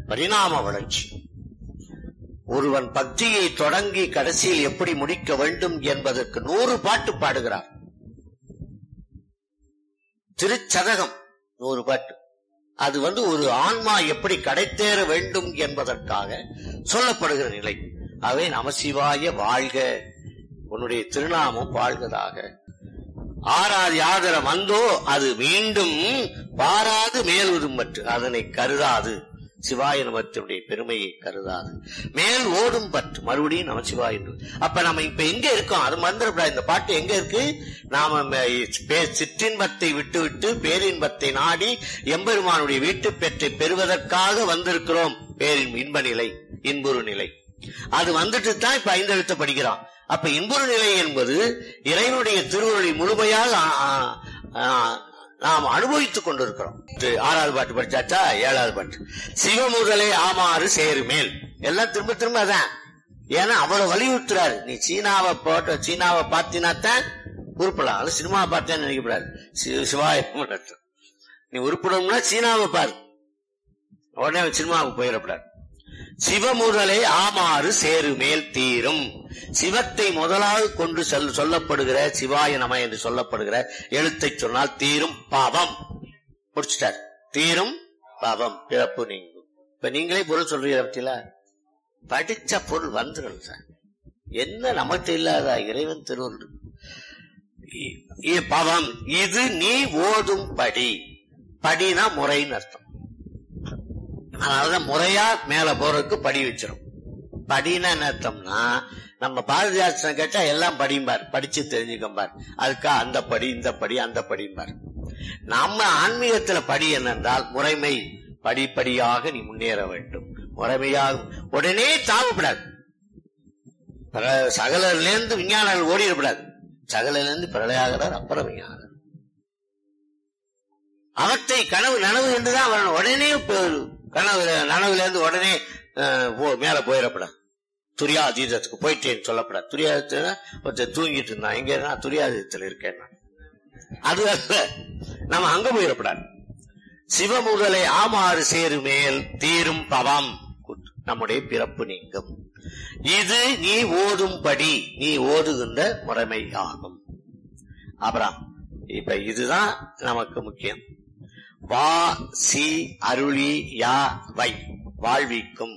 பரிணாம வளர்ச்சி ஒருவன் பக்தியை தொடங்கி கடைசியில் எப்படி முடிக்க வேண்டும் என்பதற்கு நூறு பாட்டு பாடுகிறார் திருச்சதகம் நூறு பாட்டு அது வந்து ஒரு ஆன்மா எப்படி கடைத்தேற வேண்டும் என்பதற்காக சொல்லப்படுகிற நிலை அவை நமசிவாய வாழ்க உன்னுடைய திருநாமம் வாழ்வதாக ஆறாது ஆதரம் வந்தோ அது மீண்டும் பாராது மேலுதும் பற்று அதனை கருதாது சிவாய நமத்தினுடைய பெருமையை கருதாது மேல் ஓடும் பற்று மறுபடியும் நம சிவாய அப்ப நம்ம இப்ப எங்க இருக்கோம் அது மறந்துடக்கூடாது இந்த பாட்டு எங்க இருக்கு நாம ம- பே- சிற்றின்பத்தை விட்டு விட்டு பேரின்பத்தை நாடி எம்பெருமானுடைய வீட்டு பெற்றை பெறுவதற்காக வந்திருக்கிறோம் பேரின் இன்ப நிலை இன்புறு நிலை அது வந்துட்டு தான் இப்ப ஐந்தெழுத்த படிக்கிறோம் அப்ப இன்புறு நிலை என்பது இறைவனுடைய திருவுருளை முழுமையாக ஆ- ஆ- ஆ- நாம் அனுபவித்துக் கொண்டிருக்கிறோம் இது ஆறாவது பாட்டு படிச்சாச்சா ஏழாவது பாட்டு சிவமுதலே ஆமாறு சேரு மேல் எல்லாம் திரும்ப திரும்ப அதான் ஏன்னா அவ்வளவு வலியுறுத்துறாரு நீ சீனாவை போட்ட சீனாவை பார்த்தினாத்தான் உருப்படலாம் அது சினிமாவை பார்த்தேன்னு நினைக்கப்படாது சி- சிவாய நீ உருப்படணும்னா சீனாவை பாரு உடனே சினிமாவுக்கு போயிடப்படாது சிவமுதலை ஆமாறு சேரு மேல் தீரும் சிவத்தை முதலாக கொண்டு செல் சொல்லப்படுகிற சிவாய நம என்று சொல்லப்படுகிற எழுத்தை சொன்னால் தீரும் பாவம் முடிச்சிட்டார் தீரும் பாவம் பிறப்பு நீங்கும் இப்ப நீங்களே பொருள் சொல்றீங்க பத்தியில படிச்ச பொருள் வந்துடும் சார் என்ன நமக்கு இல்லாத இறைவன் திருவருள் இ- இ- பாவம் இது நீ ஓதும் படி படினா முறைன்னு அர்த்தம் அதனாலதான் முறையா மேல போறதுக்கு படி வச்சிரும் படின்னா என்ன அர்த்தம்னா நம்ம பாரதிதாசன் கேட்டா எல்லாம் படிம்பார் படிச்சு தெரிஞ்சுக்கம்பார் அதுக்கா அந்த படி இந்த படி அந்த படிம்பார் நம்ம ஆன்மீகத்துல படி என்னென்றால் முறைமை படிப்படியாக நீ முன்னேற வேண்டும் முறைமையாக உடனே தாவப்படாது பிற- சகலர்லேருந்து விஞ்ஞானிகள் ஓடிடக்கூடாது சகலிலிருந்து பிரளையாகிறார் அப்புறம் விஞ்ஞானர் அவத்தை கனவு நனவு என்றுதான் வரணும் உடனே போ- கனவு நனவுல இருந்து உடனே அஹ், போ- மேல போயிடப்படாது துரியாதீதத்துக்கு போயிட்டேன்னு சொல்லப்படாது துரியாதீதத்துல ஒருத்தர் தூங்கிட்டு இருந்தான் எங்க நான் துரியாதீதத்துல இருக்கேன் நான். அது அல்ல நம்ம அங்க போயிடப்படாது சிவமுதலை ஆமாறு சேரு மேல் தீரும் பவம் நம்முடைய பிறப்பு நீங்கும் இது நீ ஓதும்படி நீ ஓதுகின்ற முறைமை ஆகும் அப்புறம் இப்ப இதுதான் நமக்கு முக்கியம் வா சி அருளி யா வை வாழ்விக்கும்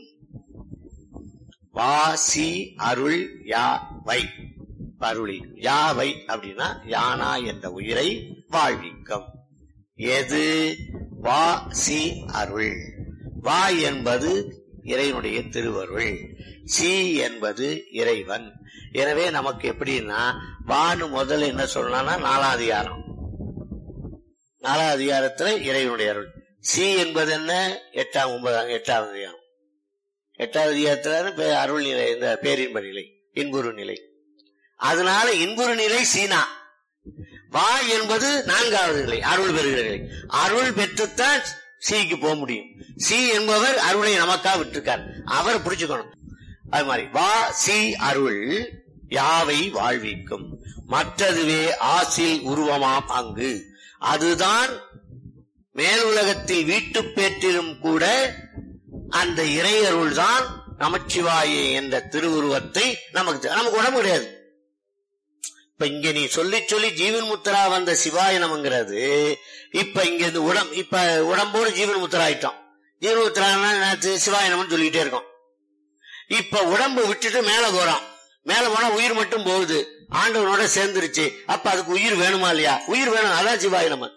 வா சி அருள் யா வை அருளி யா வை அப்படின்னா யானா என்ற உயிரை வாழ்விக்கும் எது வா சி அருள் வா என்பது இறைவனுடைய திருவருள் சி என்பது இறைவன் எனவே நமக்கு எப்படின்னா வான்னு முதல்ல என்ன சொல்லலாம்னா நாலாம் அதிகாரம் நாலாம் அதிகாரத்துல இறைவனுடைய அருள் சி என்பது என்ன எட்டாம் ஒன்பதாம் எட்டாவது அதிகாரம் எட்டாவது அதிகாரத்துல பே- அருள் நிலை இந்த பேரின்ப நிலை இன்புறு நிலை அதனால இன்புறு நிலை சீனா வா என்பது நான்காவது நிலை அருள் பெறுகிற நிலை அருள் பெற்றுத்தான் சிக்கு போக முடியும் சி என்பவர் அருளை நமக்கா விட்டிருக்கார் அவரை பிடிச்சுக்கணும் அது மாதிரி வா சி அருள் யாவை வாழ்விக்கும் மற்றதுவே ஆசில் உருவமாம் அங்கு அதுதான் மேல் உலகத்தில் வீட்டுப் பேற்றிலும் கூட அந்த இறையருள் தான் நமச்சிவாயே என்ற திருவுருவத்தை நமக்கு தெ- நமக்கு உடம்பு கிடையாது இப்ப இங்க நீ சொல்லி சொல்லி ஜீவன் முத்திரா வந்த சிவாய நமங்கிறது இப்ப இங்க இந்த உடம் இப்ப உடம்போடு ஜீவன் முத்திரா ஆயிட்டோம் ஜீவன் முத்திரா சிவாயனம்னு சொல்லிக்கிட்டே இருக்கோம் இப்ப உடம்பு விட்டுட்டு மேல போறோம் மேல போனா உயிர் மட்டும் போகுது ஆண்டவனோட சேர்ந்துருச்சு அப்ப அதுக்கு உயிர் வேணுமா இல்லையா உயிர் வேணும் அதான் சிவாயனமன்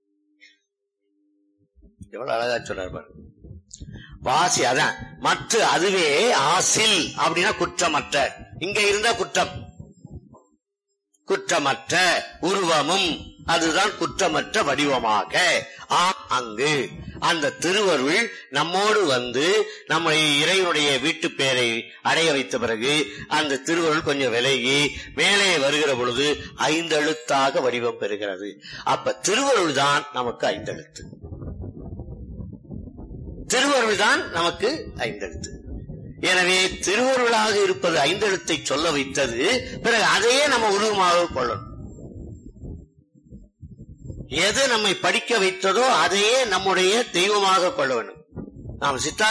எவ்வளவு அழகா சொல்றாரு பாருங்க வாசி அதான் மற்ற அதுவே ஆசில் அப்படின்னா குற்றமற்ற இங்க இருந்தா குற்றம் குற்றமற்ற உருவமும் அதுதான் குற்றமற்ற வடிவமாக ஆம் அங்கு அந்த திருவருள் நம்மோடு வந்து நம்முடைய இறைவனுடைய வீட்டு பேரை அடைய வைத்த பிறகு அந்த திருவருள் கொஞ்சம் விலகி மேலே வருகிற பொழுது ஐந்தெழுத்தாக வடிவம் பெறுகிறது அப்ப திருவருள் தான் நமக்கு ஐந்தெழுத்து திருவருள் தான் நமக்கு ஐந்தெழுத்து எனவே திருவருளாக இருப்பது ஐந்தெழுத்தை சொல்ல வைத்தது பிறகு அதையே நம்ம உருவமாக கொள்ளணும் எது நம்மை படிக்க வைத்ததோ அதையே நம்முடைய தெய்வமாக கொள்ள வேண்டும் நாம் சித்தா